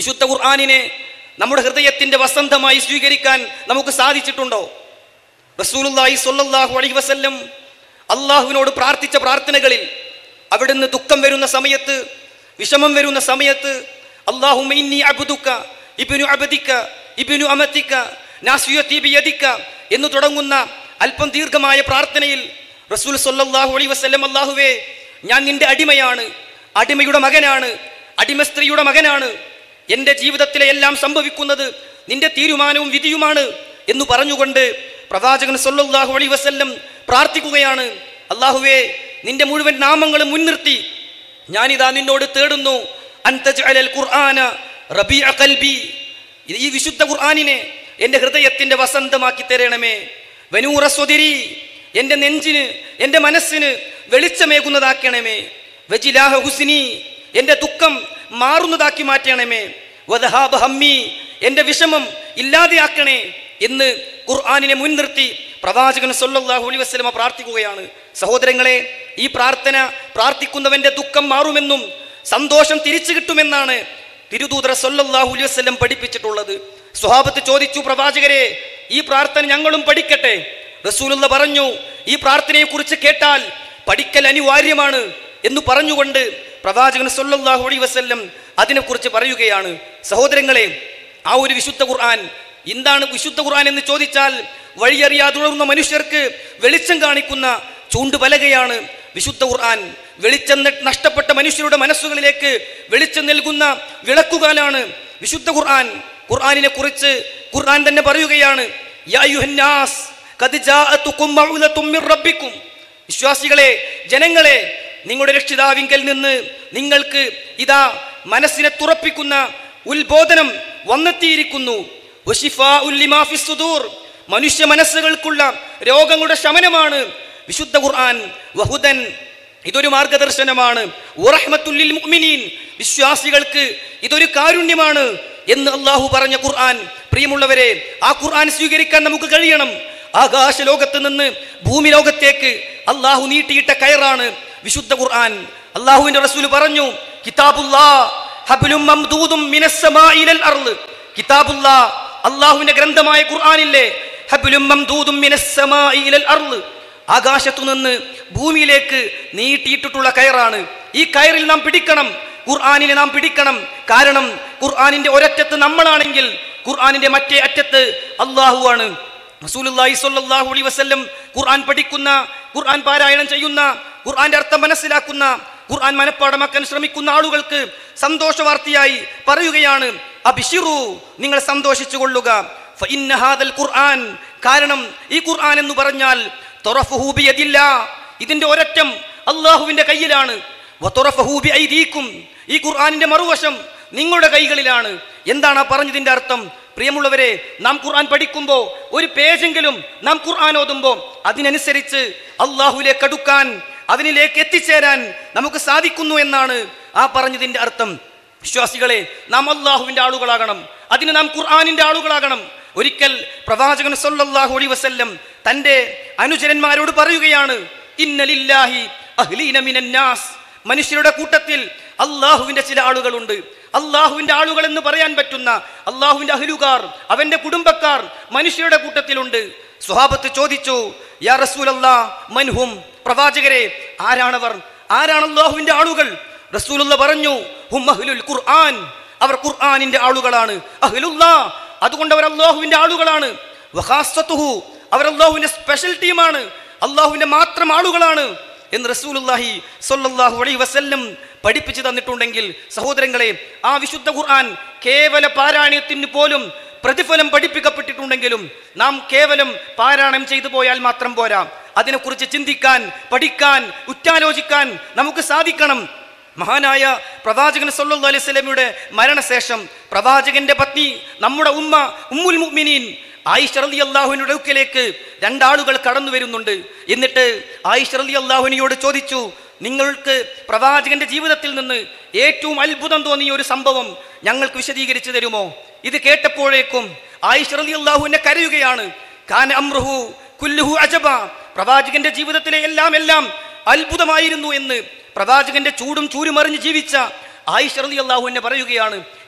വിശുദ്ധ ഖുർആാനിനെ നമ്മുടെ ഹൃദയത്തിന്റെ വസന്തമായി സ്വീകരിക്കാൻ നമുക്ക് സാധിച്ചിട്ടുണ്ടോ റസൂലുള്ളാഹി സ്വല്ലല്ലാഹു അലൈഹി വസല്ലം അള്ളാഹുവിനോട് പ്രാർത്ഥിച്ച പ്രാർത്ഥനകളിൽ അവിടുന്ന് ദുഃഖം വരുന്ന സമയത്ത് വിഷമം വരുന്ന സമയത്ത് അള്ളാഹുമ്മ ഇന്നി അബ്ദുക ഇബ്നു അബദിക ഇബ്നു അമതിക നാസിയതി ബിയദിക എന്ന് തുടങ്ങുന്ന അല്പം ദീർഘമായ പ്രാർത്ഥനയിൽ റസൂൽ സ്വല്ലല്ലാഹു അലൈഹി വസല്ലം അള്ളാഹുവേ ഞാൻ നിന്റെ അടിമയാണ് അടിമയുടെ മകനാണ് അടിമ സ്ത്രീയുടെ മകനാണ് എൻ്റെ ജീവിതത്തിലെ എല്ലാം സംഭവിക്കുന്നത് നിന്റെ തീരുമാനവും വിധിയുമാണ് എന്ന് പറഞ്ഞുകൊണ്ട് പ്രവാചകൻ സല്ലല്ലാഹു അലൈഹി വസല്ലം പ്രാർത്ഥിക്കുകയാണ് അള്ളാഹുവേ നിന്റെ മുഴുവൻ നാമങ്ങളും മുൻനിർത്തി ഞാനിതാ നിന്നോട് തേടുന്നു അൻതജ്അലൽ ഖുർആന റബീഅ ഖൽബി ഈ വിശുദ്ധ ഖുർആനിനെ എൻ്റെ ഹൃദയത്തിന്റെ വസന്തമാക്കി തരണമേ വനൂറ സ്വതിരി എൻ്റെ നെഞ്ചിന് എൻ്റെ മനസ്സിന് വെളിച്ചമേകുന്നതാക്കണമേ വജിലാഹ ഹുസ്നി എൻ്റെ ദുഃഖം മാറുന്നതാക്കി മാറ്റണമേ വദഹാബ ഹമ്മി എൻ്റെ വിഷമം ഇല്ലാതെയാക്കണേ എന്ന് ഖുർആാനിനെ മുൻനിർത്തി പ്രവാചകൻ സല്ലല്ലാഹു അലൈഹി വസല്ലമ പ്രാർത്ഥിക്കുകയാണ് സഹോദരങ്ങളെ ഈ പ്രാർത്ഥന പ്രാർത്ഥിക്കുന്നവന്റെ ദുഃഖം മാറുമെന്നും സന്തോഷം തിരിച്ചു കിട്ടുമെന്നാണ് തിരുദൂതർ സല്ലല്ലാഹു അലൈഹി വസല്ലം പഠിപ്പിച്ചിട്ടുള്ളത് സ്വഹാബത്ത് ചോദിച്ചു പ്രവാചകരെ ഈ പ്രാർത്ഥന ഞങ്ങളും പഠിക്കട്ടെ റസൂലുള്ള പറഞ്ഞു ഈ പ്രാർത്ഥനയെക്കുറിച്ച് കേട്ടാൽ പഠിക്കൽ അനിവാര്യമാണ് എന്ന് പറഞ്ഞുകൊണ്ട് പ്രവാചകൻ സല്ലല്ലാഹു അലൈഹി വസല്ലം അതിനെക്കുറിച്ച് പറയുകയാണ് സഹോദരങ്ങളെ ആ ഒരു വിശുദ്ധ ഖുർആൻ എന്താണ് വിശുദ്ധ ഖുർആൻ എന്ന് ചോദിച്ചാൽ വഴിയറിയാതുള്ള മനുഷ്യർക്ക് വെളിച്ചം കാണിക്കുന്ന ചൂണ്ടുപലകയാണ് വിശുദ്ധ ഖുർആൻ വെളിച്ചം ന- നഷ്ടപ്പെട്ട മനുഷ്യരുടെ മനസ്സുകളിലേക്ക് വെളിച്ചം നൽകുന്ന വിളക്കുകാലാണ് വിശുദ്ധ ഖുർആൻ ഖുർആനിനെ കുറിച്ച് ഖുർആൻ തന്നെ പറയുകയാണ് യാ അയ്യുഹന്നാസ് ഖദ് ജാഅതുകും മൗലത്തും മിർ റബ്ബിക്കും വിശ്വാസികളെ ജനങ്ങളെ നിങ്ങളുടെ രക്ഷിതാവിങ്കൽ നിന്ന് നിങ്ങൾക്ക് ഇതാ മനസ്സിനെ തുറപ്പിക്കുന്ന ഉത്ബോധനം വന്നെത്തിയിരിക്കുന്നു വശിഫാഉൽ ലിമാ ഫിസ് സുദൂർ. മനുഷ്യ മനസ്സുകൾക്കുള്ള രോഗങ്ങളുടെ ശമനമാണ് വിശുദ്ധ ഖുർആൻ വഹുദൻ ഇതൊരു മാർഗദർശനമാണ് ഉറഹ്മത്തുല്ലിൽ മുഅ്മിനീൻ വിശ്വാസികൾക്ക് ഇതൊരു കാരുണ്യമാണ് എന്ന് അള്ളാഹു പറഞ്ഞ ഖുർആൻ പ്രിയമുള്ളവരെ ആ ഖുർആൻ സ്വീകരിക്കാൻ നമുക്ക് കഴിയണം ആകാശ ലോകത്ത് നിന്ന് ഭൂമി ലോകത്തേക്ക് അള്ളാഹു നീട്ടിയിട്ട കയറാണ് വിശുദ്ധ ഖുർആൻ അള്ളാഹുവിന്റെ റസൂൽ പറഞ്ഞു കിതാബുല്ലാ ഹബ്ലും മംദൂദും മിനസ് സമാഇ ഇലൽ അർള് കിതാബുല്ലാ അള്ളാഹുവിന്റെ ഗ്രന്ഥമായ ഖുർആനില്ലേ ഹബ്ലും മംദൂദും മിനസ് സമാഇ ഇലൽ അർള് ആകാശത്തു നിന്ന് ഭൂമിയിലേക്ക് നീട്ടിയിട്ടിട്ടുള്ള കയറാണ് ഈ കയറിൽ നാം പിടിക്കണം ഖുർആാനിനെ നാം പിടിക്കണം കാരണം ഖുർആാനിന്റെ ഒരറ്റത്ത് നമ്മളാണെങ്കിൽ ഖുർആാനിന്റെ മറ്റേ അറ്റത്ത് അള്ളാഹു ആണ് റസൂലുള്ളാഹി സ്വല്ലല്ലാഹു അലൈഹി വസല്ലം ഖുർആൻ പഠിക്കുന്ന ഖുർആൻ പാരായണം ചെയ്യുന്ന ഖുർആന്റെ അർത്ഥം മനസ്സിലാക്കുന്ന ഖുർആൻ മനഃപ്പാടമാക്കാൻ ശ്രമിക്കുന്ന ആളുകൾക്ക് സന്തോഷ വാർത്തയായി പറയുകയാണ് അബിഷിറു നിങ്ങൾ സന്തോഷിച്ചു കൊള്ളുക ഫഇന്ന ഹാദൽ ഖുർആൻ കാരണം ഈ ഖുർആൻ എന്ന് പറഞ്ഞാൽ തൊറഫുഹു ബിയദില്ലാ. ഇതിന്റെ ഒരറ്റം അള്ളാഹുവിന്റെ കയ്യിലാണ് വതൊറഫഹു ബിഐദീക്കും. ഈ ഖുർആനിന്റെ മറുവശം നിങ്ങളുടെ കൈകളിലാണ് എന്താണ് ആ പറഞ്ഞതിന്റെ അർത്ഥം പ്രിയമുള്ളവരെ നാം ഖുർആൻ പഠിക്കുമ്പോൾ ഒരു പേജെങ്കിലും നാം ഖുർആൻ ഓതുമ്പോൾ അതിനനുസരിച്ച് അള്ളാഹുലേക്ക് അടുക്കാൻ അതിനിലേക്ക് എത്തിച്ചേരാൻ നമുക്ക് സാധിക്കുന്നു എന്നാണ് ആ പറഞ്ഞതിന്റെ അർത്ഥം വിശ്വാസികളെ നാം അള്ളാഹുവിന്റെ ആളുകളാകണം അതിന് നാം ഖുർആാനിന്റെ ആളുകളാകണം ഒരിക്കൽ പ്രവാചകൻ സല്ലല്ലാഹു അലൈഹി വസല്ലം തന്റെ അനുചരന്മാരോട് പറയുകയാണ് ഇന്നലില്ലാഹി അഹ്ലീന മിനന്നാസ് മനുഷ്യരുടെ കൂട്ടത്തിൽ അള്ളാഹുവിന്റെ ചില ആളുകളുണ്ട് അള്ളാഹുവിന്റെ ആളുകൾ എന്ന് പറയാൻ പറ്റുന്ന അള്ളാഹുവിന്റെ അഹ്ലുകാർ അവന്റെ കുടുംബക്കാർ മനുഷ്യരുടെ കൂട്ടത്തിലുണ്ട് സ്വഹാബത്ത് ചോദിച്ചു യാ റസൂലല്ലാ മൻഹും പ്രവാചകരെ ആരാണവർ ആരാണ് അള്ളാഹുവിന്റെ ആളുകൾ റസൂലുള്ള പറഞ്ഞു ഹും അഹ്ലുൽ ഖുർആൻ അവർ ഖുർആനിന്റെ ആളുകളാണ് അഹ്ലുല്ലാ അതുകൊണ്ട് അവർ അള്ളാഹുവിന്റെ ആളുകളാണ് വഖാസത്തുഹു അവർ അള്ളാഹുവിന്റെ സ്പെഷ്യൽ ടീമാണ് അള്ളാഹുവിന്റെ മാത്രം ആളുകളാണ് എന്ന് റസൂലുള്ളാഹി സ്വല്ലല്ലാഹു അലൈഹി വസല്ലം പഠിപ്പിച്ചു തന്നിട്ടുണ്ടെങ്കിൽ സഹോദരങ്ങളെ ആ വിശുദ്ധ ഖുർആൻ കേവല പാരായണത്തിന് പോലും പ്രതിഫലം പഠിപ്പിക്കപ്പെട്ടിട്ടുണ്ടെങ്കിലും നാം കേവലം പാരായണം ചെയ്തു പോയാൽ മാത്രം പോരാ അതിനെക്കുറിച്ച് ചിന്തിക്കാൻ പഠിക്കാൻ ഉറ്റാലോചിക്കാൻ നമുക്ക് സാധിക്കണം മഹാനായ പ്രവാചകൻ സല്ലല്ലാഹു അലൈഹി വസല്ലമയുടെ മരണശേഷം പ്രവാചകന്റെ പത്നി നമ്മുടെ ഉമ്മ ഉമ്മുൽ മുഅ്മിനീൻ ആയിഷ റളിയല്ലാഹുവിന്റെ അടുക്കലേക്ക് രണ്ടാളുകൾ കടന്നു വരുന്നുണ്ട് എന്നിട്ട് ആയിഷ റളിയല്ലാഹുവിനോട് ചോദിച്ചു നിങ്ങൾക്ക് പ്രവാചകന്റെ ജീവിതത്തിൽ നിന്ന് ഏറ്റവും അത്ഭുതം തോന്നിയ ഒരു സംഭവം ഞങ്ങൾക്ക് വിശദീകരിച്ചു തരുമോ ഇത് കേട്ടപ്പോഴേക്കും ആയിഷ റളിയല്ലാഹുവിനെ കരയുകയാണ് കാന അമ്രുഹു കുല്ലുഹു അജബ പ്രവാചകന്റെ ജീവിതത്തിലെ എല്ലാം എല്ലാം അത്ഭുതമായിരുന്നു എന്ന് പ്രവാചകന്റെ ചൂടും ചൂരുമറിഞ്ഞ് ജീവിച്ച ആയിഷ റളിയല്ലാഹു എന്നെ പറയുകയാണ്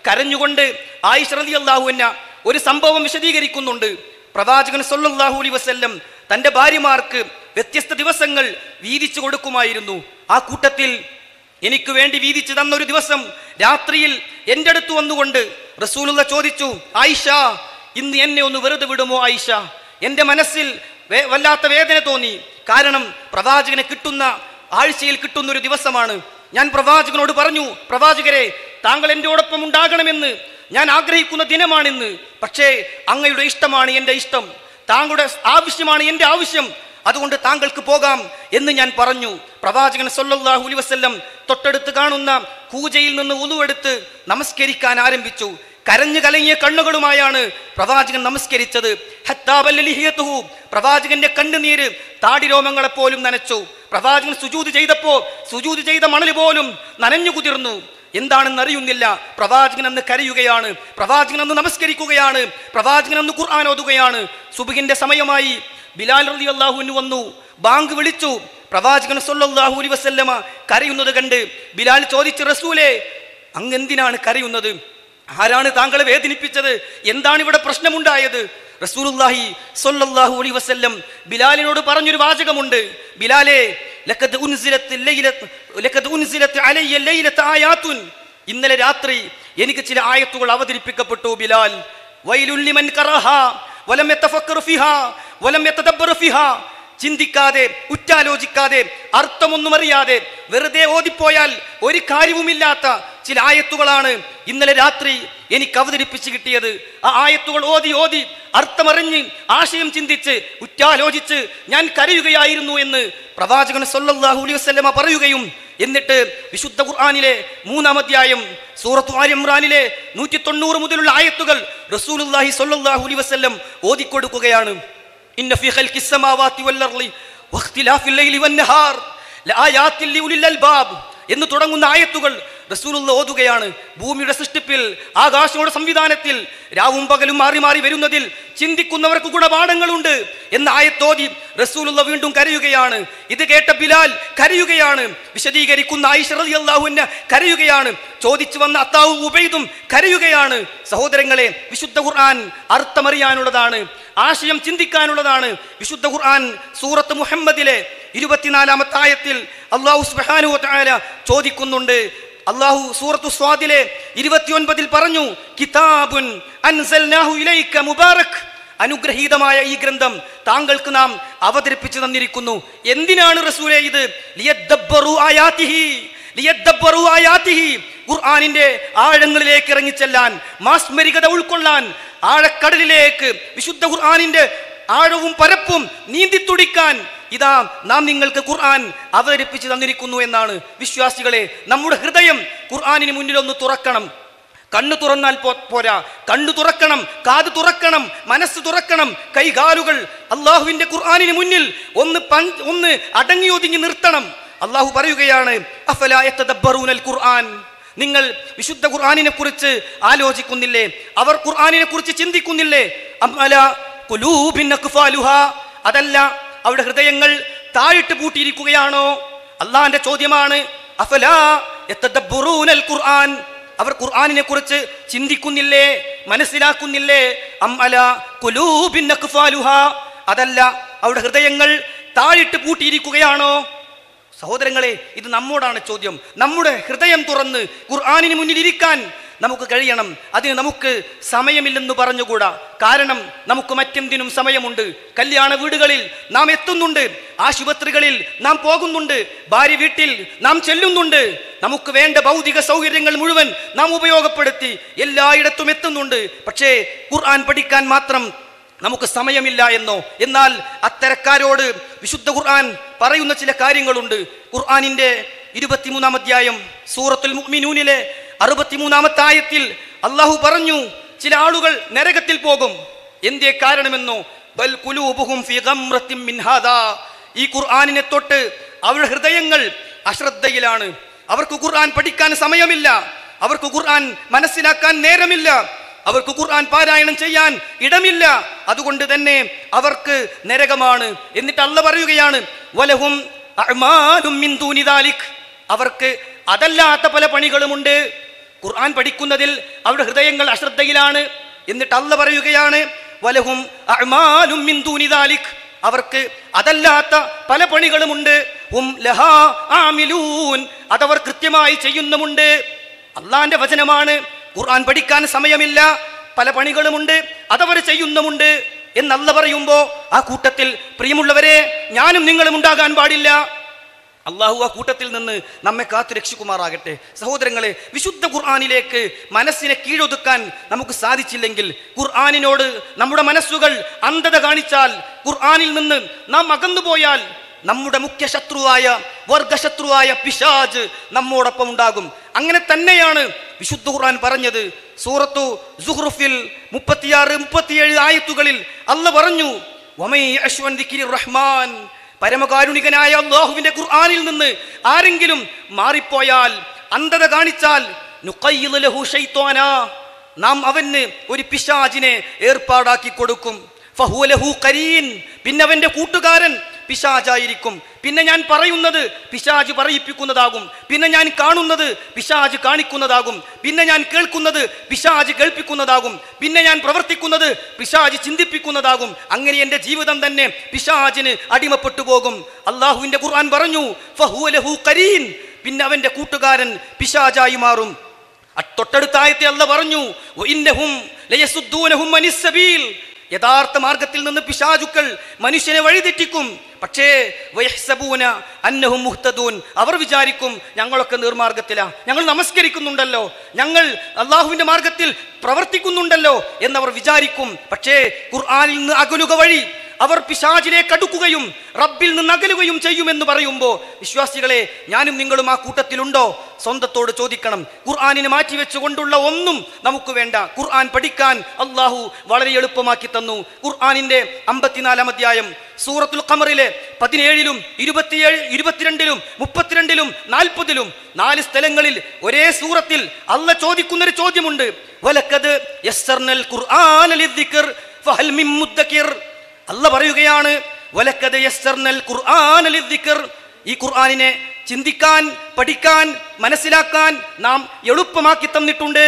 കരഞ്ഞുകൊണ്ട് ആയിഷ റളിയല്ലാഹു അൻഹ ഒരു സംഭവം വിശദീകരിക്കുന്നുണ്ട് പ്രവാചകൻ സല്ലല്ലാഹു അലൈഹി വസല്ലം തന്റെ ഭാര്യമാർക്ക് വ്യത്യസ്ത ദിവസങ്ങൾ വീതിച്ചു കൊടുക്കുമായിരുന്നു ആ കൂട്ടത്തിൽ എനിക്ക് വേണ്ടി വീതിച്ചു തന്ന ഒരു ദിവസം രാത്രിയിൽ എൻ്റെ അടുത്ത് വന്നുകൊണ്ട് റസൂലുള്ള ചോദിച്ചു ആയിഷ ഇന്ന് എന്നെ ഒന്ന് വെറുതെ വിടുമോ ആയിഷ എൻ്റെ മനസ്സിൽ വേ- വല്ലാത്ത വേദന തോന്നി കാരണം പ്രവാചകനെ കിട്ടുന്ന ആഴ്ചയിൽ കിട്ടുന്ന ഒരു ദിവസമാണ് ഞാൻ പ്രവാചകനോട് പറഞ്ഞു പ്രവാചകരെ താങ്കൾ എൻ്റെയോടൊപ്പം ഉണ്ടാകണമെന്ന് ഞാൻ ആഗ്രഹിക്കുന്ന ദിനമാണിന്ന് പക്ഷേ അങ്ങയുടെ ഇഷ്ടമാണ് എൻ്റെ ഇഷ്ടം താങ്കളുടെ ആവശ്യമാണ് എൻ്റെ ആവശ്യം അതുകൊണ്ട് താങ്കൾക്ക് പോകാം എന്ന് ഞാൻ പറഞ്ഞു പ്രവാചകൻ സല്ലല്ലാഹു അലൈഹി വസല്ലം തൊട്ടടുത്ത് കാണുന്ന കൂജയിൽ നിന്ന് ഉളുവെടുത്ത് നമസ്കരിക്കാൻ ആരംഭിച്ചു കരഞ്ഞു കലങ്ങിയ കണ്ണുകളുമായാണ് പ്രവാചകൻ നമസ്കരിച്ചത് ഹത്താ ബല്ല ലിഹിയത്തുഹു. പ്രവാചകന്റെ കണ്ണുനീര് താടിരോമങ്ങളെ പോലും നനച്ചു പ്രവാചകൻ സുജൂത് ചെയ്തപ്പോ സുജൂത് ചെയ്ത മണൽ പോലും നനഞ്ഞു കുതിർന്നു എന്താണെന്ന് അറിയുന്നില്ല പ്രവാചകൻ അന്ന് കരയുകയാണ് പ്രവാചകൻ അന്ന് നമസ്കരിക്കുകയാണ് പ്രവാചകൻ അന്ന് ഖുർആൻ ഓതുകയാണ് സുബിഹിന്റെ സമയമായി ബിലാൽ റതി അള്ളാഹുവിന് വന്നു ബാങ്ക് വിളിച്ചു പ്രവാചകൻ സല്ലല്ലാഹു അലൈഹി വസല്ലമ കരയുന്നത് കണ്ട് ബിലാൽ ചോദിച്ചു റസൂലേ അങ്ങ് എന്തിനാണ് കരയുന്നത് ആരാണ് താങ്കളെ വേദനിപ്പിച്ചത് എന്താണ് ഇവിടെ പ്രശ്നമുണ്ടായത് റസൂലുള്ളാഹി സ്വല്ലല്ലാഹു അലൈഹി വസല്ലം ബിലാലിനോട് പറഞ്ഞൊരു വാചകമുണ്ട് ബിലാലെ ലഖദ് ഉൻസിലത്ത് ലൈലത്ത് ലഖദ് ഉൻസിലത്ത് അലയ്യ ലൈലത്ത് ആയാത്തുൻ ഇന്നലെ രാത്രി എനിക്ക് ചില ആയത്തുകൾ അവതരിപ്പിക്കപ്പെട്ടു ബിലാൽ വൈലുൽ ലിമൻ കറഹ വലം യതഫക്കറു ഫിഹാ വലം യതദബ്ബറു ഫിഹാ ചിന്തിക്കാതെ ഉറ്റാലോചിക്കാതെ അർത്ഥമൊന്നും അറിയാതെ വെറുതെ ഓതിപ്പോയാൽ ഒരു കാര്യവുമില്ലാത്ത ചില ആയത്തുകളാണ് ഇന്നലെ രാത്രി എനിക്ക് അവതരിപ്പിച്ച് കിട്ടിയത് ആ ആയത്തുകൾ ഓതി ഓതി അർത്ഥമറിഞ്ഞ് ആശയം ചിന്തിച്ച് ഉറ്റാലോചിച്ച് ഞാൻ കരയുകയായിരുന്നു എന്ന് പ്രവാചകൻ സല്ലല്ലാഹു അലൈഹി വസല്ലമ പറയുകയും എന്നിട്ട് വിശുദ്ധ ഖുർആനിലെ മൂന്നാം അധ്യായം സൂറത്ത് ആൽ ഇമ്രാനിലെ നൂറ്റി തൊണ്ണൂറ് മുതലുള്ള ആയത്തുകൾ റസൂലുള്ളാഹി സ്വല്ലല്ലാഹു അലൈഹി വസല്ലം ഓതിക്കൊടുക്കുകയാണ് ഇന്ന ഫീ ഖൽഖിസ് സമാവാതി വൽ അർളി വഖ്തിലാഫിൽ ലൈലി വൻ നഹാർ ലആയാത്തിൻ ലിഉലിൽ അൽബാബ് എന്ന് തുടങ്ങുന്ന ആയത്തുകൾ റസൂലുള്ള ഓതുകയാണ് ഭൂമിയുടെ സൃഷ്ടിപ്പിൽ ആകാശങ്ങളുടെ സംവിധാനത്തിൽ രാവും പകലും മാറി മാറി വരുന്നതിൽ ചിന്തിക്കുന്നവർക്ക് ഗുണപാഠങ്ങളുണ്ട് എന്ന ആയത്തോതി റസൂലുള്ള വീണ്ടും കരയുകയാണ് ഇത് കേട്ട ബിലാൽ കരയുകയാണ് വിശദീകരിക്കുന്ന ആയിഷ റളിയല്ലാഹു അൻഹ കരയുകയാണ് ചോദിച്ചു വന്ന അത്താവു ഉബൈദും കരയുകയാണ് സഹോദരങ്ങളെ വിശുദ്ധ ഖുർആൻ അർത്ഥമറിയാനുള്ളതാണ് ആശയം ചിന്തിക്കാനുള്ളതാണ് വിശുദ്ധ ഖുർആൻ സൂറത്ത് മുഹമ്മദിലെ ഇരുപത്തിനാലാമത്തെ ആയത്തിൽ അള്ളാഹു സുബ്ഹാനഹു വ തആല ചോദിക്കുന്നുണ്ട് അള്ളാഹു സൂറത്തു സ്വാദിലെ ഇരുപത്തിയൊൻപതിൽ പറഞ്ഞു കിതാബുൻ അൻസൽനാഹു ഇലൈക മുബാറക് അനുഗ്രഹീതമായ ഈ ഗ്രന്ഥം താങ്കൾക്ക് നാം അവതരിപ്പിച്ചു തന്നിരിക്കുന്നു എന്തിനാണ് റസൂലെ ഇത് ലിയദ്ദബ്ബറു ആയാതിഹി ലിയദ്ദബ്ബറു ആയാതിഹി ഖുർആനിന്റെ ആഴങ്ങളിലേക്ക് ഇറങ്ങിച്ചെല്ലാൻ മാസ്മരികത ഉൾക്കൊള്ളാൻ ആഴക്കടലിലേക്ക് വിശുദ്ധ ഖുർആനിന്റെ ആഴവും പരപ്പും നീന്തിത്തുടിക്കാൻ ഇതാ നാം നിങ്ങൾക്ക് ഖുർആൻ അവതരിപ്പിച്ചു തന്നിരിക്കുന്നു എന്നാണ് വിശ്വാസികളെ നമ്മുടെ ഹൃദയം ഖുർആനിന് മുന്നിൽ ഒന്ന് തുറക്കണം കണ്ണു തുറന്നാൽ പോ- പോരാ കണ്ണു തുറക്കണം കാത് തുറക്കണം മനസ്സ് തുറക്കണം കൈകാലുകൾ അള്ളാഹുവിന്റെ ഖുർആനിന് മുന്നിൽ ഒന്ന് പൻ- ഒന്ന് അടങ്ങി ഒതുങ്ങി നിർത്തണം അള്ളാഹു പറയുകയാണ് അഫലാ യത്തദബ്ബറൂനൽ ഖുർആൻ നിങ്ങൾ വിശുദ്ധ ഖുർആനിനെ കുറിച്ച് ആലോചിക്കുന്നില്ലേ അവർ ഖുർആനിനെ കുറിച്ച് ചിന്തിക്കുന്നില്ലേ അം അലാ ഖുലൂബിൻ അക്ഫാലുഹാ? അതല്ല അവിടെ ഹൃദയങ്ങൾ താഴിട്ട് പൂട്ടിയിരിക്കുകയാണോ അള്ളാന്റെ ചോദ്യമാണ് അഫലാ യത്തദബ്ബറൂനൽ ഖുർആൻ അവർ ഖുർആനിനെ കുറിച്ച് ചിന്തിക്കുന്നില്ലേ മനസ്സിലാക്കുന്നില്ലേ അം അല ഖുലൂബിൻ അക്ഫാലുഹാ? അതല്ല അവിടെ ഹൃദയങ്ങൾ താഴിട്ട് പൂട്ടിയിരിക്കുകയാണോ സഹോദരങ്ങളെ ഇത് നമ്മോടാണ് ചോദ്യം നമ്മുടെ ഹൃദയം തുറന്ന് ഖുർആാനിന് മുന്നിൽ ഇരിക്കാൻ നമുക്ക് കഴിയണം അതിന് നമുക്ക് സമയമില്ലെന്ന് പറഞ്ഞുകൂടാ കാരണം നമുക്ക് മറ്റെന്തിനും സമയമുണ്ട് കല്യാണ വീടുകളിൽ നാം എത്തുന്നുണ്ട് ആശുപത്രികളിൽ നാം പോകുന്നുണ്ട് ഭാര്യ വീട്ടിൽ നാം ചെല്ലുന്നുണ്ട് നമുക്ക് വേണ്ട ഭൗതിക സൗകര്യങ്ങൾ മുഴുവൻ നാം ഉപയോഗപ്പെടുത്തി എല്ലായിടത്തും എത്തുന്നുണ്ട് പക്ഷേ ഖുർആൻ പഠിക്കാൻ മാത്രം നമുക്ക് സമയമില്ല എന്നോ എന്നാൽ അത്തരക്കാരോട് വിശുദ്ധ ഖുർആൻ പറയുന്ന ചില കാര്യങ്ങളുണ്ട് ഖുർആനിന്റെ ഇരുപത്തിമൂന്നാം അധ്യായം സൂറത്തുൽ മുഅ്മിനൂനിലെ അറുപത്തിമൂന്നാമത്തെ ആയത്തിൽ അള്ളാഹു പറഞ്ഞു ചില ആളുകൾ നരകത്തിൽ പോകും എന്തേ കാരണമെന്നോ ബൽ ഖുലൂബുഹും ഫീ ഗംറത്തിൻ മിൻ ഹാദാ ഈ ഖുർആനിനെ തൊട്ട് അവരുടെ ഹൃദയങ്ങൾ അശ്രദ്ധയിലാണ് അവർക്ക് ഖുർആൻ പഠിക്കാൻ സമയമില്ല അവർക്ക് ഖുർആൻ മനസ്സിലാക്കാൻ നേരമില്ല അവർക്ക് ഖുർആൻ പാരായണം ചെയ്യാൻ ഇടമില്ല അതുകൊണ്ട് തന്നെ അവർക്ക് നരകമാണ് എന്നിട്ട് അല്ല പറയുകയാണ് വലഹും അഅ്മാലും മിൻ ദൂനി ദാലിക്. അവർക്ക് അതല്ലാത്ത പല പണികളുമുണ്ട് ഖുർആൻ പഠിക്കുന്നതിൽ അവരുടെ ഹൃദയങ്ങൾ അശ്രദ്ധയിലാണ് എന്നിട്ട് അല്ല പറയുകയാണ് വലഹും അഅ്മാലും മിൻ ദൂനി ദാലിക്. അവർക്ക് അതല്ലാത്ത പല പണികളുമുണ്ട് ഹും ലഹാ ആമിലൂൻ അതവർ കൃത്യമായി ചെയ്യുന്നുമുണ്ട് അള്ളാന്റെ വചനമാണ് ഖുർആൻ പഠിക്കാൻ സമയമില്ല പല പണികളുമുണ്ട് അതവർ ചെയ്യുന്നുമുണ്ട് എന്നല്ല പറയുമ്പോ ആ കൂട്ടത്തിൽ പ്രിയമുള്ളവരെ ഞാനും നിങ്ങളും ഉണ്ടാകാൻ പാടില്ല അള്ളാഹു ആ കൂട്ടത്തിൽ നിന്ന് നമ്മെ കാത്തു രക്ഷിക്കുമാറാകട്ടെ സഹോദരങ്ങളെ വിശുദ്ധ ഖുർആാനിലേക്ക് മനസ്സിനെ കീഴൊതുക്കാൻ നമുക്ക് സാധിച്ചില്ലെങ്കിൽ ഖുർആാനിനോട് നമ്മുടെ മനസ്സുകൾ അന്ധത കാണിച്ചാൽ ഖുർആാനിൽ നിന്ന് നാം അകന്നുപോയാൽ നമ്മുടെ മുഖ്യ ശത്രുവായ വർഗശത്രുവായ പിശാജ് നമ്മോടൊപ്പം ഉണ്ടാകും അങ്ങനെ തന്നെയാണ് വിശുദ്ധ ഖുർആൻ പറഞ്ഞത് സൂറത്തു സുഹ്റുഫിൽ മുപ്പത്തിയാറ് മുപ്പത്തിയേഴ് ആയത്തുകളിൽ അല്ല പറഞ്ഞു "വമൻ യഅ്ശു അൻ ദിക്രി റഹ്മാൻ പരമകാരുണികനായ അള്ളാഹുവിന്റെ ഖുർആനിൽ നിന്ന് ആരെങ്കിലും മാറിപ്പോയാൽ അന്ധത കാണിച്ചാൽ നുഖയ്യിദ് ലഹു ശൈത്വാനാ. നാം അവന് ഒരു പിശാചിനെ ഏർപ്പാടാക്കി കൊടുക്കും ഫഹുവ ലഹു കരീൻ പിന്നെ അവന്റെ കൂട്ടുകാരൻ പിശാചായിരിക്കും പിന്നെ ഞാൻ പറയുന്നത് പിശാജ് പറയിപ്പിക്കുന്നതാകും പിന്നെ ഞാൻ കാണുന്നത് പിശാജ് കാണിക്കുന്നതാകും പിന്നെ ഞാൻ കേൾക്കുന്നത് പിശാജ് കേൾപ്പിക്കുന്നതാകും പിന്നെ ഞാൻ പ്രവർത്തിക്കുന്നത് പിശാജ് ചിന്തിപ്പിക്കുന്നതാകും അങ്ങനെ എൻ്റെ ജീവിതം തന്നെ പിശാജിന് അടിമപ്പെട്ടു പോകും അള്ളാഹുവിന്റെ ഖുർആൻ പറഞ്ഞു ഫഹുവ ലഹു കരീൻ പിന്നെ അവന്റെ കൂട്ടുകാരൻ പിശാജായി മാറും അ- തൊട്ടടുത്ത ആയത്തെ അല്ല പറഞ്ഞു "വഇന്നഹും ലയസുദ്ദൂനഹും അനിസ് സബീൽ." യഥാർത്ഥ മാർഗത്തിൽ നിന്ന് പിശാചുക്കൾ മനുഷ്യനെ വഴിതെറ്റിക്കും പക്ഷേ വയഹ്സബൂന അന്നഹും മുഹ്തദൂൻ അവർ വിചാരിക്കും ഞങ്ങളൊക്കെ നിർമാർഗത്തിലാ ഞങ്ങൾ നമസ്കരിക്കുന്നുണ്ടല്ലോ ഞങ്ങൾ അള്ളാഹുവിന്റെ മാർഗത്തിൽ പ്രവർത്തിക്കുന്നുണ്ടല്ലോ എന്നവർ വിചാരിക്കും പക്ഷേ ഖുർആനിൽ നിന്ന് അകലുക വഴി അവർ പിശാചിലേക്ക് അടുക്കുകയും റബ്ബിൽ നിന്ന് അകലുകയും ചെയ്യുമെന്ന് പറയുമ്പോൾ വിശ്വാസികളെ ഞാനും നിങ്ങളും ആ കൂട്ടത്തിലുണ്ടോ സ്വന്തത്തോട് ചോദിക്കണം ഖുർആാനിനെ മാറ്റിവെച്ചുകൊണ്ടുള്ള ഒന്നും നമുക്ക് വേണ്ട ഖുർആൻ പഠിക്കാൻ അള്ളാഹു വളരെ എളുപ്പമാക്കി തന്നു ഖുർആാനിന്റെ അമ്പത്തിനാലാം അധ്യായം സൂറത്തുൽ ഖമറിലെ പതിനേഴിലും ഇരുപത്തിയേഴ് ഇരുപത്തിരണ്ടിലും മുപ്പത്തിരണ്ടിലും നാൽപ്പതിലും നാല് സ്ഥലങ്ങളിൽ ഒരേ സൂറത്തിൽ അല്ല ചോദിക്കുന്നൊരു ചോദ്യമുണ്ട് വലക്കത് യസ്സർനൽ ഖുർആന ലിദ്ദിക്ർ ഫഹൽ മിൻ മുദ്ദക്കിർ അല്ല പറയുകയാണ് വലക്കത് യസ്സർനൽ ഖുർആന ലിദ്ദിക്ർ ഈ ഖുർആനിനെ ചിന്തിക്കാൻ പഠിക്കാൻ മനസ്സിലാക്കാൻ നാം എളുപ്പമാക്കി തന്നിട്ടുണ്ട്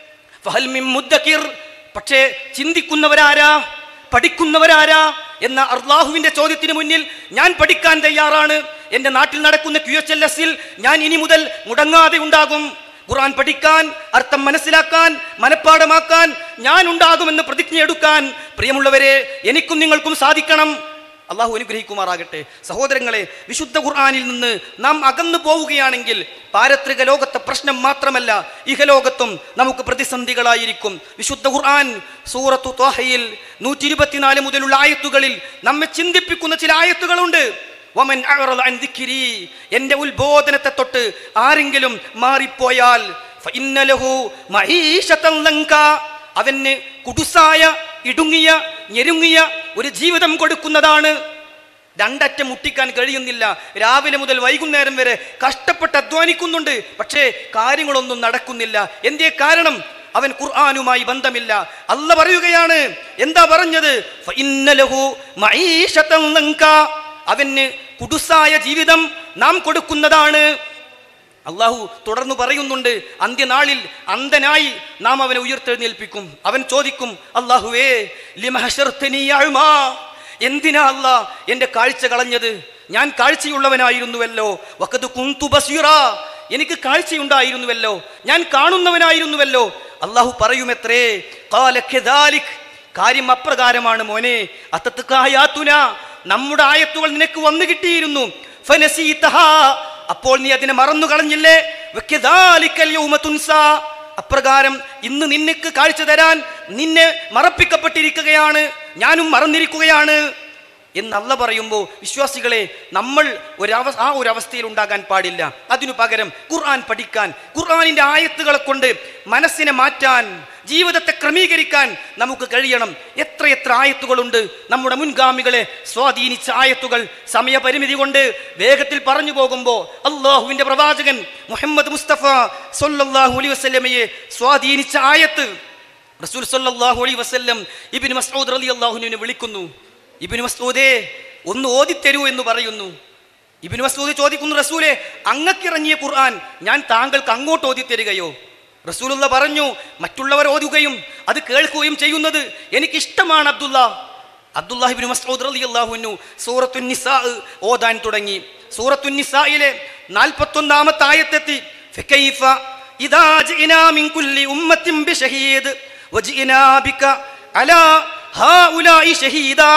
ഫഹൽ മിൻ മുദ്ദക്കിർ പക്ഷേ ചിന്തിക്കുന്നവരാരാ പഠിക്കുന്നവരാരാ എന്ന അള്ളാഹുവിന്റെ ചോദ്യത്തിന് മുന്നിൽ ഞാൻ പഠിക്കാൻ തയ്യാറാണ് എൻ്റെ നാട്ടിൽ നടക്കുന്ന ക്യു എച്ച് എൽ എസിൽ ഞാൻ ഇനി മുതൽ മുടങ്ങാതെ ഉണ്ടാകും ഖുർആൻ പഠിക്കാൻ അർത്ഥം മനസ്സിലാക്കാൻ മനഃപ്പാടമാക്കാൻ ഞാൻ ഉണ്ടാകുമെന്ന് പ്രതിജ്ഞയെടുക്കാൻ പ്രിയമുള്ളവരെ എനിക്കും നിങ്ങൾക്കും സാധിക്കണം അള്ളാഹു അനുഗ്രഹിക്കുമാറാകട്ടെ സഹോദരങ്ങളെ വിശുദ്ധ ഖുർആനിൽ നിന്ന് നാം അകന്നു പോവുകയാണെങ്കിൽ പാരത്രിക ലോകത്തെ പ്രശ്നം മാത്രമല്ല ഇഹലോകത്തും നമുക്ക് പ്രതിസന്ധികളായിരിക്കും വിശുദ്ധ ഖുർആൻ സൂറത്തു ത്വാഹയിൽ നൂറ്റി ഇരുപത്തിനാല് മുതലുള്ള ആയത്തുകളിൽ നമ്മെ ചിന്തിപ്പിക്കുന്ന ചില ആയത്തുകളുണ്ട് വമൻ അഅറദ അൻ ദിക്രി എന്റെ ഉത്ബോധനത്തെ തൊട്ട് ആരെങ്കിലും മാറിപ്പോയാൽ ഫഇന്ന ലഹു മഈശതൻ ലങ്ക അവന് കുടുസായ ഇടുങ്ങിയ ഞെരുങ്ങിയ ഒരു ജീവിതം കൊടുക്കുന്നതാണ് രണ്ടറ്റം മുട്ടിക്കാൻ കഴിയുന്നില്ല രാവിലെ മുതൽ വൈകുന്നേരം വരെ കഷ്ടപ്പെട്ട് അധ്വാനിക്കുന്നുണ്ട് പക്ഷേ കാര്യങ്ങളൊന്നും നടക്കുന്നില്ല എന്തേ കാരണം അവൻ ഖുർആാനുമായി ബന്ധമില്ല അല്ല പറയുകയാണ് എന്താ പറഞ്ഞത് ഫഇന്ന ലഹു മഈശതൻ ലങ്ക. അവന് കുടുസായ ജീവിതം നാം കൊടുക്കുന്നതാണ് അള്ളാഹു തുടർന്ന് പറയുന്നുണ്ട് അന്ത്യനാളിൽ അന്ധനായി നാം അവനെ ഉയർത്തെഴുന്നേൽപ്പിക്കും അവൻ ചോദിക്കും അള്ളാഹുവേ ലിമഹശർത്തനീ അഴ്മാ എന്തിനാ അല്ല എൻ്റെ കാഴ്ച കളഞ്ഞത് ഞാൻ കാഴ്ചയുള്ളവനായിരുന്നുവല്ലോ വക്കത് കുന്തു ബസീറ എനിക്ക് കാഴ്ചയുണ്ടായിരുന്നുവല്ലോ ഞാൻ കാണുന്നവനായിരുന്നുവല്ലോ അള്ളാഹു പറയുമെത്രേ "ഖാല കദാലിക്." കാര്യം അപ്രകാരമാണ് മോനെ അത്തത്തുക്കായാത്തുന നമ്മുടെ ആയത്തുകൾ നിനക്ക് വന്നു കിട്ടിയിരുന്നു ഫനസീതഹാ. അപ്പോൾ നീ അതിനെ മറന്നു കളഞ്ഞില്ലേ വക്കദാലിക്കൽ യൗമ തുൻസാ. അപ്രകാരം ഇന്ന് നിനക്ക് കാഴ്ച തരാൻ നിന്നെ മറപ്പിക്കപ്പെട്ടിരിക്കുകയാണ് ഞാനും മറന്നിരിക്കുകയാണ് എന്നല്ല പറയുമ്പോൾ വിശ്വാസികളെ നമ്മൾ ഒരവ ആ ഒരു അവസ്ഥയിൽ ഉണ്ടാകാൻ പാടില്ല അതിനു പകരം ഖുർആൻ പഠിക്കാൻ ഖുർആനിന്റെ ആയത്തുകളെ കൊണ്ട് മനസ്സിനെ മാറ്റാൻ ജീവിതത്തെ ക്രമീകരിക്കാൻ നമുക്ക് കഴിയണം എത്രയെത്ര ആയത്തുകളുണ്ട് നമ്മുടെ മുൻഗാമികളെ സ്വാധീനിച്ച ആയത്തുകൾ സമയപരിമിതി കൊണ്ട് വേഗത്തിൽ പറഞ്ഞു പോകുമ്പോൾ അള്ളാഹുവിന്റെ പ്രവാചകൻ മുഹമ്മദ് മുസ്തഫ സൊല്ലാഹു അലൈ വസ്ലമയെ സ്വാധീനിച്ച ആയത്ത് റസൂൽ സല്ലല്ലാഹു അലൈഹി വസല്ലം ഇബ്നു മസ്ഊദ് റളിയല്ലാഹുവിനെ വിളിക്കുന്നു ഇബ്നു മസ്ഊദേ ഒന്ന് ഓതിത്തരൂ എന്ന് പറയുന്നു ഇബ്നു മസ്ഊദ് ചോദിക്കുന്നു റസൂലെ അങ്ങക്കിറങ്ങിയ ഖുർആൻ ഞാൻ താങ്കൾക്ക് അങ്ങോട്ട് ഓതിത്തരികയോ റസൂലുള്ള പറഞ്ഞു മറ്റുള്ളവർ ഓതുകയും അത് കേൾക്കുകയും ചെയ്യുന്നത് എനിക്കിഷ്ടമാണ് അബ്ദുള്ള അബ്ദുല്ലാഹിബിൻ മസ്ഊദ് റളിയല്ലാഹുവിനു സൂറത്തുൻ നിസാ ഓതാൻ തുടങ്ങി സൂറത്തുൻ നിസായിലെ നാൽപ്പത്തൊന്നാമത്തെ ആയത്തെത്തി ഫകൈഫ ഇദാ ജിഇനാ മിൻ കുല്ലി ഉമ്മത്തിൻ ബിശഹീദ് വജിഇനാ ബിക അലാ ഹാഉലായി ഷഹീദാ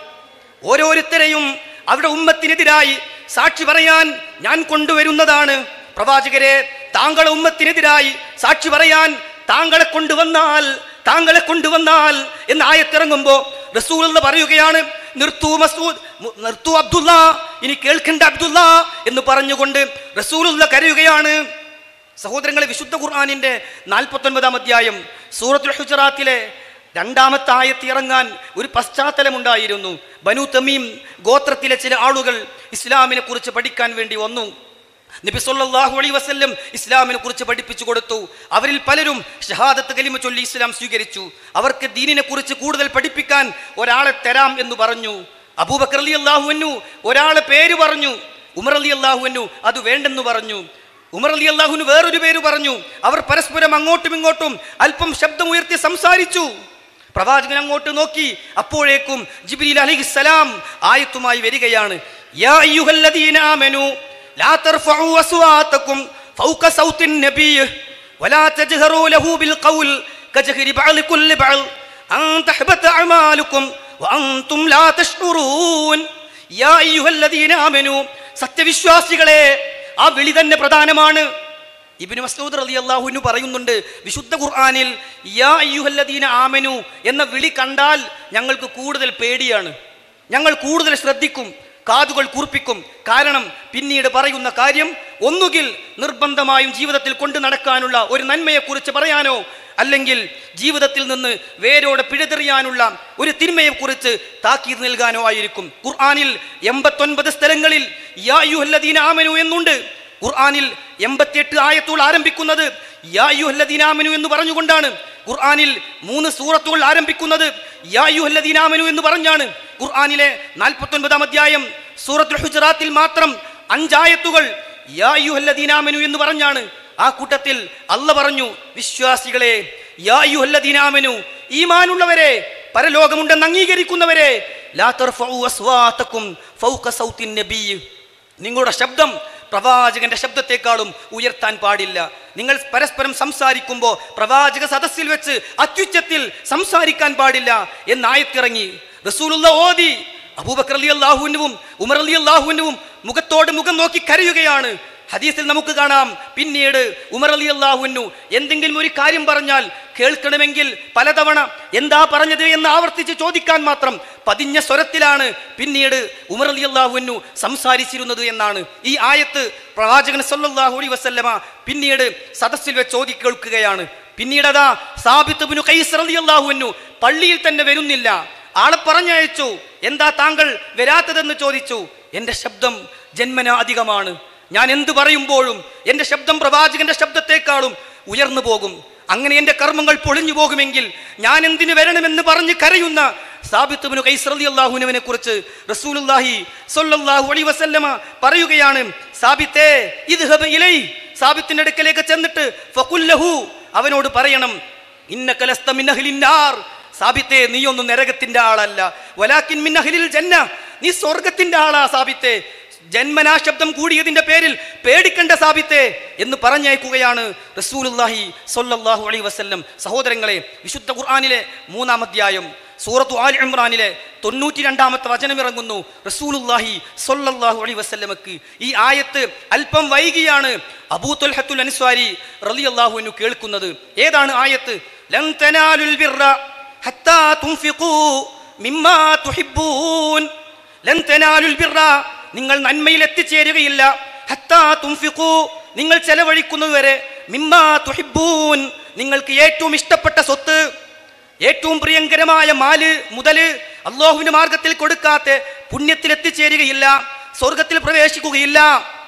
ഓരോരുത്തരെയും അവരുടെ ഉമ്മത്തിനെതിരായി സാക്ഷി പറയാൻ ഞാൻ കൊണ്ടുവരുന്നതാണ് പ്രവാചകരെ താങ്കളെ ഉമ്മത്തിനെതിരായി സാക്ഷി പറയാൻ താങ്കളെ കൊണ്ടുവന്നാൽ താങ്കളെ കൊണ്ടുവന്നാൽ എന്ന് ആയത്തിറങ്ങുമ്പോ റസൂൽ എന്ന് പറയുകയാണ് നിർത്തു മസൂദ് മു- നിർത്തു അബ്ദുള്ള ഇനി കേൾക്കേണ്ട അബ്ദുള്ള എന്ന് പറഞ്ഞുകൊണ്ട് റസൂലുള്ള കരയുകയാണ് സഹോദരങ്ങളെ വിശുദ്ധ ഖുർആാനിന്റെ നാൽപ്പത്തൊൻപതാം അധ്യായം സൂറത്തുൽ ഹുജറാത്തിലെ രണ്ടാമത്തെ ആയത്ത് ഇറങ്ങാൻ ഒരു പശ്ചാത്തലമുണ്ടായിരുന്നു ബനു തമീം ഗോത്രത്തിലെ ചില ആളുകൾ ഇസ്ലാമിനെ കുറിച്ച് പഠിക്കാൻ വേണ്ടി വന്നു നബി സല്ലല്ലാഹു അലൈഹി വസല്ലം ഇസ്ലാമിനെ കുറിച്ച് പഠിപ്പിച്ചു കൊടുത്തു അവരിൽ പലരും ഷഹാദത്ത് കലിമ ചൊല്ലി ഇസ്ലാം സ്വീകരിച്ചു അവർക്ക് ദീനിനെ കുറിച്ച് കൂടുതൽ പഠിപ്പിക്കാൻ ഒരാളെ തരാം എന്ന് പറഞ്ഞു അബൂബക്കർ അലി അള്ളാഹുവിനു ഒരാളെ പേര് പറഞ്ഞു ഉമർ അലി അള്ളാഹുവിനു അത് വേണ്ടെന്ന് പറഞ്ഞു ഉമർ അലി അള്ളാഹുവിന് വേറൊരു പേര് പറഞ്ഞു അവർ പരസ്പരം അങ്ങോട്ടും ഇങ്ങോട്ടും അല്പം ശബ്ദം ഉയർത്തി സംസാരിച്ചു പ്രവാചകൻ അങ്ങോട്ട് നോക്കി അപ്പോഴേക്കും ജിബ്രീൽ അലൈഹിസ്സലാം ആയത്തുമായി വരികയാണ് യാ അയ്യുഹല്ലദീന ആമനു ലാ തർഫഉ അസ്വാതകും ഫൗക സൗത്തിൻ നബിയ് വലാ തജ്ഹറൂ ലഹു ബിൽ ഖൗൽ കജഹരി ബഅലികുൽ ലിബഅൽ അൻ തഹബത അഅമാലുക്കും വഅൻതും ലാ തഷ്ഉറൂൻ യാ അയ്യുഹല്ലദീന ആമനു സത്യവിശ്വാസികളെ ആ വിളി തന്നെ പ്രധാനമാണ് ഇബിന് മസ്ഊദ് റളിയല്ലാഹു അൻഹു പറയുന്നുണ്ട് വിശുദ്ധ ഖുർആനിൽ യാ അയ്യുഹല്ലദീന ആമനു എന്ന വിളി കണ്ടാൽ ഞങ്ങൾക്ക് കൂടുതൽ പേടിയാണ് ഞങ്ങൾ കൂടുതൽ ശ്രദ്ധിക്കും കാതുകൾ കൂർപ്പിക്കും കാരണം പിന്നീട് പറയുന്ന കാര്യം ഒന്നുകിൽ നിർബന്ധമായും ജീവിതത്തിൽ കൊണ്ടു നടക്കാനുള്ള ഒരു നന്മയെക്കുറിച്ച് പറയാനോ അല്ലെങ്കിൽ ജീവിതത്തിൽ നിന്ന് വേരോടെ പിഴുതെറിയാനുള്ള ഒരു തിന്മയെക്കുറിച്ച് താക്കീത് നൽകാനോ ആയിരിക്കും ഖുർആനിൽ എൺപത്തൊൻപത് സ്ഥലങ്ങളിൽ യാ അയ്യുഹല്ലദീന ആമനു എന്നുണ്ട് ഖുർആനിൽ എൺപത്തിയെട്ട് ആയത്തുകൾ ആരംഭിക്കുന്നത് യാ യുഹല്ലദീനാമനു എന്ന് പറഞ്ഞുകൊണ്ടാണ് ഖുർആനിൽ മൂന്ന് സൂറത്തുകൾ ആരംഭിക്കുന്നത് യാ യുഹല്ലദീനാമനു എന്ന് പറഞ്ഞാണ് ഖുർആനിലെ നാൽപ്പത്തൊൻപതാം അധ്യായം സൂറത്തുൽ ഹുജറാത്തിൽ മാത്രം അഞ്ചായത്തുകൾ യാ യുഹല്ലദീനാമനു എന്ന് പറഞ്ഞാണ് ആ കൂട്ടത്തിൽ അല്ല പറഞ്ഞു വിശ്വാസികളെ യാ യുഹല്ലദീനാമനു ഈമാനുള്ളവരെ പരലോകമുണ്ടെന്ന് അംഗീകരിക്കുന്നവരെ ലാ തർഫഉ അസ്വാതക്കും ഫൗക സൗത്തിൻ നബിയ്യ് നിങ്ങളുടെ ശബ്ദം പ്രവാചകന്റെ ശബ്ദത്തെക്കാളും ഉയർത്താൻ പാടില്ല നിങ്ങൾ പരസ്പരം സംസാരിക്കുമ്പോൾ പ്രവാചക സദസ്സിൽ വെച്ച് അത്യുച്ചത്തിൽ സംസാരിക്കാൻ പാടില്ല എന്നായത്തിറങ്ങി റസൂലുള്ള ഓതി അബൂബക്കർ അലി അള്ളാഹുവിനും ഉമർ അലി അള്ളാഹുവിനും മുഖത്തോട് മുഖം നോക്കി കരയുകയാണ് ഹദീസിൽ നമുക്ക് കാണാം പിന്നീട് ഉമർ അലി അള്ളാഹുവിനു എന്തെങ്കിലും ഒരു കാര്യം പറഞ്ഞാൽ കേൾക്കണമെങ്കിൽ പലതവണ എന്താ പറഞ്ഞത് എന്ന് ആവർത്തിച്ച് ചോദിക്കാൻ മാത്രം പതിഞ്ഞ സ്വരത്തിലാണ് പിന്നീട് ഉമർ അലി അള്ളാഹുവിനു സംസാരിച്ചിരുന്നത് എന്നാണ് ഈ ആയത്ത് പ്രവാചകൻ സല്ലല്ലാഹു അലൈഹി വസല്ലമ പിന്നീട് സദസ്സിൽ വെച്ച് ചോദി കേൾക്കുകയാണ് പിന്നീട് അതാ സാബിത്ത് ബിനു ഖൈസ് റളിയല്ലാഹു അൻഹു പള്ളിയിൽ തന്നെ വരുന്നില്ല ആളെ പറഞ്ഞയച്ചു എന്താ താങ്കൾ വരാത്തതെന്ന് ചോദിച്ചു എൻ്റെ ശബ്ദം ജന്മന അധികമാണ് ഞാൻ എന്തു പറയുമ്പോഴും എൻ്റെ ശബ്ദം പ്രവാചകന്റെ ശബ്ദത്തെക്കാളും ഉയർന്നു പോകും അങ്ങനെ എൻ്റെ കർമ്മങ്ങൾ പൊളിഞ്ഞു പോകുമെങ്കിൽ ഞാൻ എന്തിനു വരണമെന്ന് പറഞ്ഞ് കരയുന്ന സാബിത്തുബിനു കൈസ്രലി അള്ളാഹുനുവിനെ കുറിച്ച് റസൂലുല്ലാഹി സൊല്ലാഹു അലൈ വസല്ലമ പറയുകയാണ് സാബിത്തേ ഇത് ഇലൈ സാബിത്തിന്റെ അടുക്കലേക്ക് ചെന്നിട്ട് ഫകുല്ലഹു അവനോട് പറയണം ഇന്ന കലസ്ത മിന്നഹിലിന്നാർ സാബിത്തെ നീയൊന്നും നരകത്തിന്റെ ആളല്ല വലാക്കിൻ മിന്നഹിലിൽ ജന്ന നീ സ്വർഗത്തിന്റെ ആളാ സാബിത്തെ ജന്മനാ ശബ്ദം കൂടിയതിന്റെ പേരിൽ പേടിക്കണ്ട സാബിത്തെ എന്ന് പറഞ്ഞയക്കുകയാണ് റസൂലുല്ലാഹി സൊല്ലാഹു അലൈ വസല്ലം സഹോദരങ്ങളെ വിശുദ്ധ ഖുർആാനിലെ മൂന്നാം അധ്യായം സൂറത്തു ആൽ ഇമ്രാനിലെ തൊണ്ണൂറ്റി രണ്ടാമത്തെ വചനം ഇറങ്ങുന്നു റസൂലുല്ലാഹി സൊല്ലാഹു അലൈ വസല്ലമക്ക് ഈ ആയത്ത് അല്പം വൈകിയാണ് അബൂത്തുൽഹത്തുൽ അൻസ്വാരി റളിയല്ലാഹുവിനു കേൾക്കുന്നത് ഏതാണ് ആയത്ത് ലൻ തനാലുൽ ബിർറ ഹത്താ തുൻഫിഖൂ മിമ്മാ തുഹിബ്ബൂൻ ലൻ തനാലുൽ ബിർറ നിങ്ങൾ നന്മയിൽ എത്തിച്ചേരുകയില്ല ഹത്താ തുൻഫിഖൂ നിങ്ങൾ ചെലവഴിക്കുന്നതുവരെ മിമ്മാ തുഹിബ്ബൂൻ നിങ്ങൾക്ക് ഏറ്റവും ഇഷ്ടപ്പെട്ട സ്വത്ത് ഏറ്റവും പ്രിയങ്കരമായ മാല് മുതല് അള്ളാഹുവിന്റെ മാർഗത്തിൽ കൊടുക്കാത്ത പുണ്യത്തിൽ എത്തിച്ചേരുകയില്ല സ്വർഗത്തിൽ പ്രവേശിക്കുകയില്ല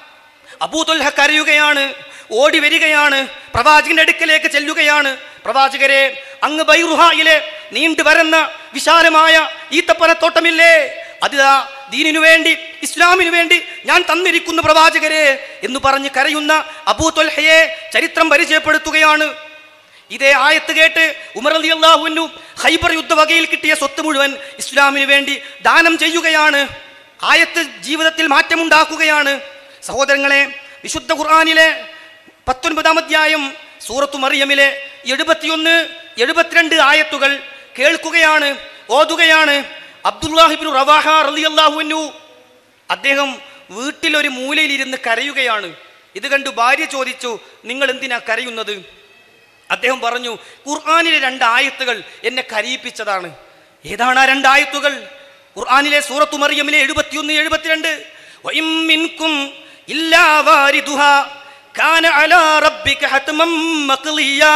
അബൂതുൽഹ കരയുകയാണ് ഓടി വരികയാണ് പ്രവാചകന്റെ അടുക്കലേക്ക് ചെല്ലുകയാണ് പ്രവാചകരെ അങ്ങ് ബൈറുഹായിലെ നീണ്ടു വരുന്ന വിശാലമായ ഈത്തപ്പനത്തോട്ടമില്ലേ അതിതാ ദീനിനു വേണ്ടി ഇസ്ലാമിനു വേണ്ടി ഞാൻ തന്നിരിക്കുന്ന പ്രവാചകരെ എന്ന് പറഞ്ഞ് കരയുന്ന അബൂ തൊൽഹയെ ചരിത്രം പരിചയപ്പെടുത്തുകയാണ് ഇതേ ആയത്ത് കേട്ട് ഉമർ അലി അള്ളാഹുവിനു ഹൈബർ യുദ്ധവകയിൽ കിട്ടിയ സ്വത്ത് മുഴുവൻ ഇസ്ലാമിന് വേണ്ടി ദാനം ചെയ്യുകയാണ് ആയത്ത് ജീവിതത്തിൽ മാറ്റമുണ്ടാക്കുകയാണ് സഹോദരങ്ങളെ വിശുദ്ധ ഖുർആാനിലെ പത്തൊൻപതാം അധ്യായം സൂറത്തു മറിയമിലെ എഴുപത്തിയൊന്ന് എഴുപത്തിരണ്ട് ആയത്തുകൾ കേൾക്കുകയാണ് ഓതുകയാണ് അബ്ദുല്ലാഹിബിൻ റവാഹ റളിയല്ലാഹുവിനു അദ്ദേഹം വീട്ടിലൊരു മൂലയിലിരുന്ന് കരയുകയാണ് ഇത് കണ്ടു ഭാര്യ ചോദിച്ചു നിങ്ങൾ എന്തിനാ കരയുന്നത് അദ്ദേഹം പറഞ്ഞു ഖുർആാനിലെ രണ്ട് ആയത്തുകൾ എന്നെ കരയിപ്പിച്ചതാണ് ഏതാണ് ആ രണ്ട് ആയത്തുകൾ ഖുർആാനിലെ സൂറത്തു മറിയമിലെ എഴുപത്തിയൊന്ന് എഴുപത്തിരണ്ട് വഇം മിൻകും ഇല്ലാ വാരിദുഹാ കാന അലാ റബ്ബിക ഹത്മം മഖ്ളിയാ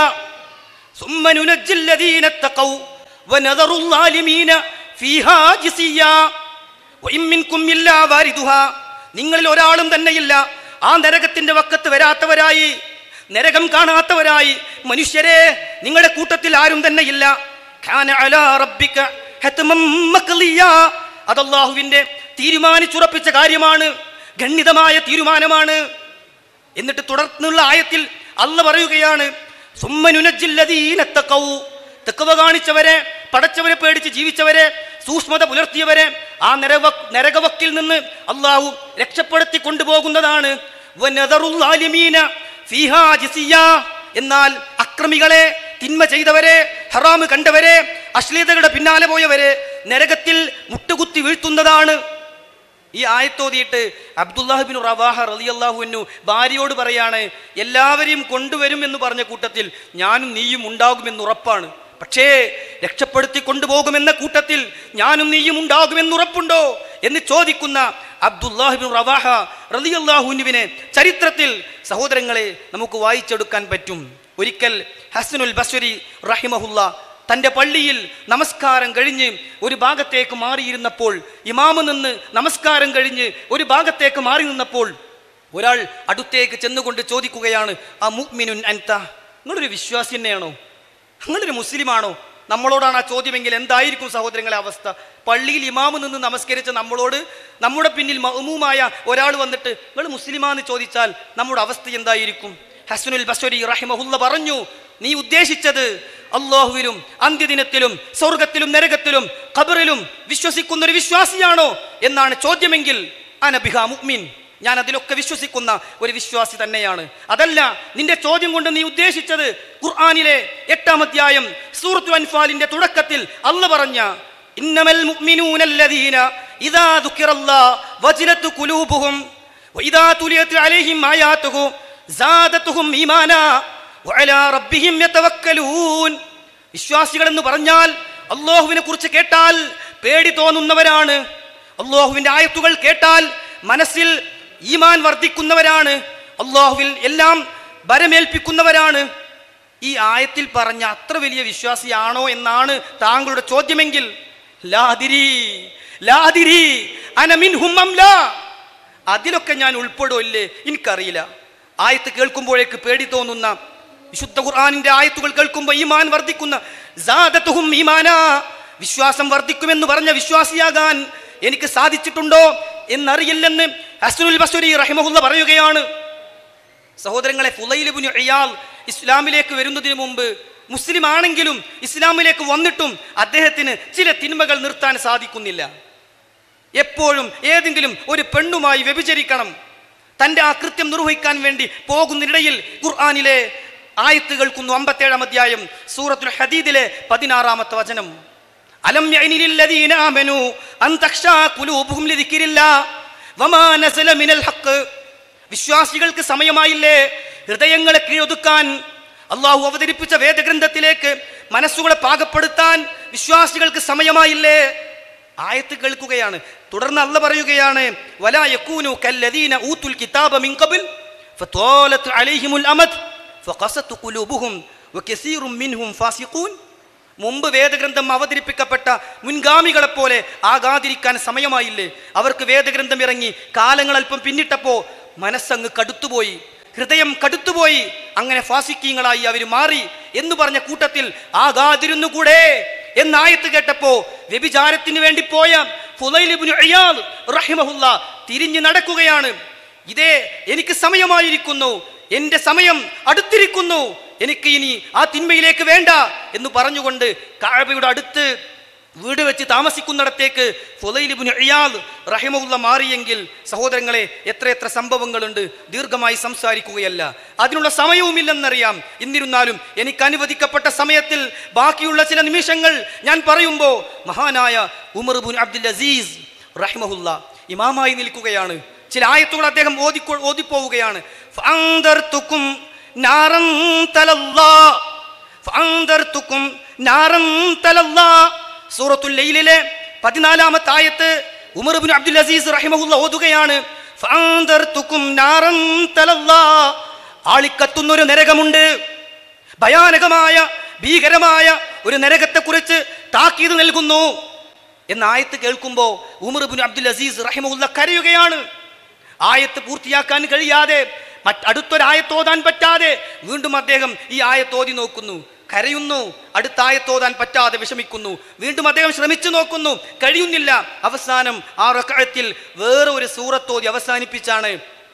ثم ننجي الذين اتقوا ونذر الظالمين فيها جثيا وإن منكم إلا واردها നിങ്ങളിൽ ഒരാളും തന്നെയില്ല ആ നരകത്തിന്റെ വക്കത്ത് വരാത്തവരായി നരകം കാണാത്തവരായി മനുഷ്യരെ നിങ്ങളുടെ കൂട്ടത്തിൽ ആരും തന്നെയില്ല കാന അലാ റബ്ബിക ഹത്മം മഖ്ളിയാ. അത് അല്ലാഹുവിന്റെ തീരുമാനിച്ചുറപ്പിച്ച കാര്യമാണ് ഗണ്യതമായ തീരുമാനമാണ് എന്നിട്ട് തുടർന്നുള്ള ആയത്തിൽ അല്ല പറയുകയാണ് സുമ്മനുനജില്ലദീനത്തക്കൗ തെക്കവ കാണിച്ചവരെ പടച്ചവരെ പേടിച്ച് ജീവിച്ചവരെ സൂക്ഷ്മത പുലർത്തിയവരെ ആ നരവ നരകവക്കിൽ നിന്ന് അള്ളാഹു രക്ഷപ്പെടുത്തി കൊണ്ടുപോകുന്നതാണ് വനദറുൽ ആലിമീന ഫീഹാ ജിസിയ്യാ. എന്നാൽ അക്രമികളെ തിന്മ ചെയ്തവരെ ഹറാമ് കണ്ടവരെ അശ്ലീലതകളുടെ പിന്നാലെ പോയവരെ നരകത്തിൽ മുട്ടുകുത്തി വീഴ്ത്തുന്നതാണ് ഈ ആയത്തോതിയിട്ട് അബ്ദുല്ലാഹിബിൻ റവാഹ റളിയല്ലാഹുവിനു ഭാര്യയോട് പറയാണ് എല്ലാവരെയും കൊണ്ടുവരും എന്ന് പറഞ്ഞ കൂട്ടത്തിൽ ഞാനും നീയും ഉണ്ടാകുമെന്ന് ഉറപ്പാണ് പക്ഷേ രക്ഷപ്പെടുത്തി കൊണ്ടുപോകുമെന്ന കൂട്ടത്തിൽ ഞാനും നീയും ഉണ്ടാകുമെന്ന് ഉറപ്പുണ്ടോ എന്ന് ചോദിക്കുന്ന അബ്ദുല്ലാഹിബിൻ റവാഹ റളിയല്ലാഹുവിനെ ചരിത്രത്തിൽ സഹോദരങ്ങളെ നമുക്ക് വായിച്ചെടുക്കാൻ പറ്റും ഒരിക്കൽ ഹസനുൽ ബസ്വരി റഹിമഹുല്ല തൻ്റെ പള്ളിയിൽ നമസ്കാരം കഴിഞ്ഞ് ഒരു ഭാഗത്തേക്ക് മാറിയിരുന്നപ്പോൾ ഇമാമ് നിന്ന് നമസ്കാരം കഴിഞ്ഞ് ഒരു ഭാഗത്തേക്ക് മാറി നിന്നപ്പോൾ ഒരാൾ അടുത്തേക്ക് ചെന്നുകൊണ്ട് ചോദിക്കുകയാണ് ആ മുഅ്മിനുൻ അൻത നിങ്ങളൊരു വിശ്വാസി തന്നെയാണോ നിങ്ങളൊരു മുസ്ലിമാണോ നമ്മളോടാണ് ആ ചോദ്യമെങ്കിൽ എന്തായിരിക്കും സഹോദരങ്ങളെ അവസ്ഥ പള്ളിയിൽ ഇമാമ് നിന്ന് നമസ്കരിച്ച നമ്മളോട് നമ്മുടെ പിന്നിൽ മഹ്മൂമായ ഒരാൾ വന്നിട്ട് നിങ്ങൾ മുസ്ലിമാന്ന് ചോദിച്ചാൽ നമ്മുടെ അവസ്ഥ എന്തായിരിക്കും ഹസനുൽ ബസ്വരി റഹിമഹുല്ല പറഞ്ഞു നീ ഉദ്ദേശിച്ചത് അള്ളാഹുവിലും അന്ത്യദിനത്തിലും സ്വർഗത്തിലും നരകത്തിലും ഖബറിലും വിശ്വസിക്കുന്ന ഒരു വിശ്വാസിയാണോ എന്നാണ് ചോദ്യമെങ്കിൽ അനബിഹ മുഅ്മിൻ ഞാൻ അതിലൊക്കെ വിശ്വസിക്കുന്ന ഒരു വിശ്വാസി തന്നെയാണ് അതല്ല നിന്റെ ചോദ്യം കൊണ്ട് നീ ഉദ്ദേശിച്ചത് ഖുർആനിലെ എട്ടാം അധ്യായം സൂറത്തു അൻഫാലിന്റെ തുടക്കത്തിൽ അല്ല പറഞ്ഞ ഇന്നമൽ മുഅ്മിനൂനല്ലദീന ഇദാ ദുക്കിറല്ലാഹ് വജിലത്ത് ഖുലൂബുഹും വഇദാ തുലിയത് അലൈഹിം ആയാതുഹു സാദത്തുഹും ഈമാനാ വഅലാ റബ്ബിഹിം യതവക്കലൂൻ വിശ്വാസികൾ എന്ന് പറഞ്ഞാൽ അള്ളാഹുവിനെ കുറിച്ച് കേട്ടാൽ പേടി തോന്നുന്നവരാണ് അള്ളാഹുവിന്റെ ആയത്തുകൾ കേട്ടാൽ മനസ്സിൽ ഈമാൻ വർദ്ധിക്കുന്നവരാണ് അള്ളാഹുവിൽ എല്ലാം ബരമേൽപ്പിക്കുന്നവരാണ് ഈ ആയത്തിൽ പറഞ്ഞ അത്ര വലിയ വിശ്വാസിയാണോ എന്നാണ് താങ്കളുടെ ചോദ്യമെങ്കിൽ ലാതിരി ലാതിരി അനമിൻഹും അം ലാ അതിലൊക്കെ ഞാൻ ഉൾപ്പെടോ ഇല്ലേ എനിക്കറിയില്ല ആയത്ത് കേൾക്കുമ്പോഴേക്ക് പേടി തോന്നുന്ന വിശുദ്ധ ഖുർആാനിന്റെ ആയത്തുകൾ കേൾക്കുമ്പോൾ ഈമാൻ വർദ്ധിക്കുന്ന സാദത്തുഹും ഈമാനാ വിശ്വാസം വർദ്ധിക്കുമെന്ന് പറഞ്ഞ വിശ്വാസിയാകാൻ എനിക്ക് സാധിച്ചിട്ടുണ്ടോ എന്നറിയില്ലെന്ന് ഹസ്നുൽ ബസ്വരി റഹിമഹുല്ല പറയുകയാണ് സഹോദരങ്ങളെ ഫുലൈലിബുന് അയാൾ ഇസ്ലാമിലേക്ക് വരുന്നതിന് മുമ്പ് മുസ്ലിം ആണെങ്കിലും ഇസ്ലാമിലേക്ക് വന്നിട്ടും അദ്ദേഹത്തിന് ചില തിന്മകൾ നിർത്താൻ സാധിക്കുന്നില്ല എപ്പോഴും ഏതെങ്കിലും ഒരു പെണ്ണുമായി വ്യഭിചരിക്കണം തന്റെ ആ കൃത്യം നിർവഹിക്കാൻ വേണ്ടി പോകുന്നതിനിടയിൽ ഖുർആാനിലെ ആയത്ത് കേൾക്കുന്നു അമ്പത്തേഴാം അധ്യായം സൂറത്തുൽ ഹദീദിലെ പതിനാറാമത്തെ വചനം അലം യഅനിലില്ലദീന ആമനു അൻ തഖ്ശാ ഖുലൂബുഹും ലിദിക്രില്ലാ വമാ നസല മിനൽ ഹഖ് വിശ്വാസികൾക്ക് സമയമായില്ലേ ഹൃദയങ്ങളെ കീഴൊതുക്കാൻ അള്ളാഹു അവതരിപ്പിച്ച വേദഗ്രന്ഥത്തിലേക്ക് മനസ്സുകളെ പാകപ്പെടുത്താൻ വിശ്വാസികൾക്ക് സമയമായില്ലേ ആയത്ത് കേൾക്കുകയാണ് തുടർന്ന് അല്ല പറയുകയാണ് വലാ യകൂനു കല്ലദീന ഊത്തുൽ കിതാബ മിൻ ഖബൽ ഫത്വാലത് അലൈഹിമുൽ അമദ് ഫഖസത് ഖുലൂബുഹും വകസീറും മിൻഹും ഫാസിഖൂൻ മുമ്പ് വേദഗ്രന്ഥം അവതരിപ്പിക്കപ്പെട്ട മുൻഗാമികളെ പോലെ ആകാതിരിക്കാൻ സമയമായില്ലേ അവർക്ക് വേദഗ്രന്ഥം ഇറങ്ങി കാലങ്ങൾ അല്പം പിന്നിട്ടപ്പോ മനസ്സങ്ങ് കടുത്തുപോയി ഹൃദയം കടുത്തുപോയി അങ്ങനെ ഫാസിക്കീങ്ങളായി അവർ മാറി എന്ന് പറഞ്ഞ കൂട്ടത്തിൽ ആകാതിരുന്നു കൂടെ എന്നായത്ത് കേട്ടപ്പോ വ്യഭിചാരത്തിന് വേണ്ടി പോയ ഫുലൈലിബ്നു ഇയാദ് റഹിമഹുല്ല തിരിഞ്ഞു നടക്കുകയാണ് ഇതേ എനിക്ക് സമയമായിരിക്കുന്നു എന്റെ സമയം അടുത്തിരിക്കുന്നു എനിക്ക് ഇനി ആ തിന്മയിലേക്ക് വേണ്ട എന്ന് പറഞ്ഞുകൊണ്ട് കാബയുടെ അടുത്ത് വീട് വെച്ച് താമസിക്കുന്നിടത്തേക്ക് ഫുലൈലിബിന് ഇയാദ് റഹിമുള്ള മാറിയെങ്കിൽ സഹോദരങ്ങളെ എത്രയെത്ര സംഭവങ്ങളുണ്ട് ദീർഘമായി സംസാരിക്കുകയല്ല അതിനുള്ള സമയവുമില്ലെന്നറിയാം എന്നിരുന്നാലും എനിക്ക് അനുവദിക്കപ്പെട്ട സമയത്തിൽ ബാക്കിയുള്ള ചില നിമിഷങ്ങൾ ഞാൻ പറയുമ്പോൾ മഹാനായ ഉമർ ബുൻ അബ്ദുൽ അസീസ് റഹിമഹുല്ല ഇമാമായി നിൽക്കുകയാണ് ചില ആയത്തുകൾ അദ്ദേഹം ഓതിക്കോ ഓതിപ്പോവുകയാണ് ഫഅൻദർതുക്കും നാറൻ തലല്ലാ ഫഅൻദർതുക്കും നാറൻ തലല്ലാ സൂറത്തുൽ ലൈലിലെ പതിനാലാമത്തെ ആയത്ത് ഉമർ ബിൻ അബ്ദുൽ അസീസ് റഹിമഹുല്ല ഓതുകയാണ് ഫഅൻദർതുക്കും നാറൻ തലല്ലാ ആളിക്കത്തുന്ന ഒരു നരകമുണ്ട് ഭയാനകമായ ഭീകരമായ ഒരു നരകത്തെക്കുറിച്ച് താക്കീത് നൽകുന്നു എന്ന ആയത്ത് കേൾക്കുമ്പോൾ ഉമർ ബിൻ അബ്ദുൽ അസീസ് റഹിമുല്ല കരയുകയാണ് ആയത്ത് പൂർത്തിയാക്കാൻ കഴിയാതെ മറ്റ് അടുത്തൊരായത്തോതാൻ പറ്റാതെ വീണ്ടും അദ്ദേഹം ഈ ആയത്തോതി നോക്കുന്നു കരയുന്നു അടുത്ത ആയത്തോതാൻ പറ്റാതെ വിഷമിക്കുന്നു വീണ്ടും അദ്ദേഹം ശ്രമിച്ചു നോക്കുന്നു കഴിയുന്നില്ല അവസാനം ആ റക്കഴത്തിൽ വേറെ ഒരു സൂറത്തോതി അവസാനിപ്പിച്ചാണ്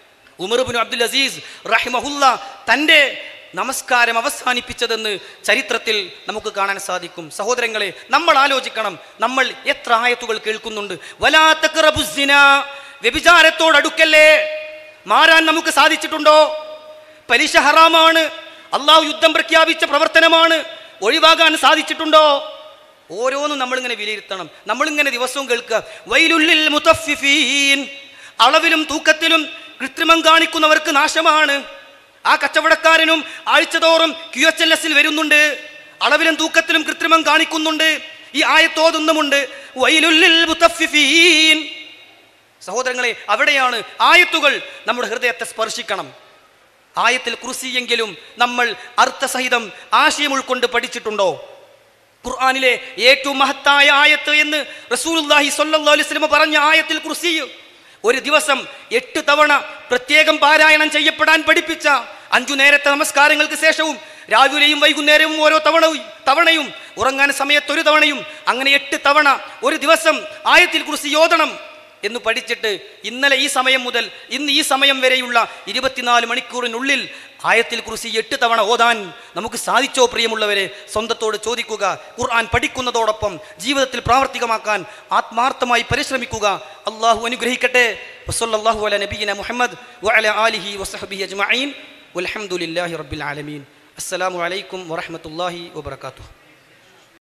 ഉമർ ബിൻ അബ്ദുൽ അസീസ് റഹിമഹുല്ല തൻ്റെ നമസ്കാരം അവസാനിപ്പിച്ചതെന്ന് ചരിത്രത്തിൽ നമുക്ക് കാണാൻ സാധിക്കും സഹോദരങ്ങളെ നമ്മൾ ആലോചിക്കണം നമ്മൾ എത്ര ആയത്തുകൾ കേൾക്കുന്നുണ്ട് വലാത്തറബുസിന വ്യഭിചാരത്തോട് അടുക്കല്ലേ മാറാൻ നമുക്ക് സാധിച്ചിട്ടുണ്ടോ പലിശ ഹറാമാണ് അള്ളാഹു യുദ്ധം പ്രഖ്യാപിച്ച പ്രവർത്തനമാണ് ഒഴിവാകാൻ സാധിച്ചിട്ടുണ്ടോ ഓരോന്നും നമ്മളിങ്ങനെ വിലയിരുത്തണം നമ്മളിങ്ങനെ ദിവസവും കേൾക്കുക വൈലുള്ളിൽ മുത്തഫിഫീൻ അളവിലും തൂക്കത്തിലും കൃത്രിമം കാണിക്കുന്നവർക്ക് നാശമാണ് ആ കച്ചവടക്കാരനും ആഴ്ചതോറും ക്യു എച്ച് എൽ എസിൽ വരുന്നുണ്ട് അളവിലും തൂക്കത്തിലും കൃത്രിമം കാണിക്കുന്നുണ്ട് ഈ ആയത്തോതുന്നുമുണ്ട് വൈലുള്ളിൽ മുത്തഫിഫീൻ സഹോദരങ്ങളെ അവിടെയാണ് ആയത്തുകൾ നമ്മുടെ ഹൃദയത്തെ സ്പർശിക്കണം ആയത്തിൽ കുറിസിയെങ്കിലും നമ്മൾ അർത്ഥസഹിതം ആശയം ഉൾക്കൊണ്ട് പഠിച്ചിട്ടുണ്ടോ ഖുർആനിലെ ഏറ്റവും മഹത്തായ ആയത്ത് എന്ന് റസൂലുള്ളാഹി സ്വല്ലല്ലാഹു അലൈഹി വസല്ലം പറഞ്ഞ ആയത്തിൽ കുറിസി ഒരു ദിവസം എട്ട് തവണ പ്രത്യേകം പാരായണം ചെയ്യപ്പെടാൻ പഠിപ്പിച്ച അഞ്ചു നേരത്തെ നമസ്കാരങ്ങൾക്ക് ശേഷവും രാവിലെയും വൈകുന്നേരവും ഓരോ തവണയും തവണയും ഉറങ്ങാൻ സമയത്ത് ഒരു തവണയും അങ്ങനെ എട്ട് തവണ ഒരു ദിവസം ആയത്തിൽ കുറിച്ച് യോധണം എന്ന് പഠിച്ചിട്ട് ഇന്നലെ ഈ സമയം മുതൽ ഇന്ന് ഈ സമയം വരെയുള്ള ഇരുപത്തിനാല് മണിക്കൂറിനുള്ളിൽ ആയത്തിൽ കുറിച്ച് എട്ട് തവണ ഓതാൻ നമുക്ക് സാധിച്ചോ പ്രിയമുള്ളവരെ സ്വന്തത്തോട് ചോദിക്കുക ഖുർആൻ പഠിക്കുന്നതോടൊപ്പം ജീവിതത്തിൽ പ്രാവർത്തികമാക്കാൻ ആത്മാർത്ഥമായി പരിശ്രമിക്കുക അള്ളാഹു അനുഗ്രഹിക്കട്ടെ വസല്ലല്ലാഹു അല നബീന മുഹമ്മദ് വഅല ആലിഹി വസഹബിഹി അജ്മഈൻ വൽഹംദുലില്ലാഹി റബ്ബിൽ ആലമീൻ അസ്സലാമു അലൈക്കും വറഹ്മത്തുള്ളാഹി വബറകാതുഹു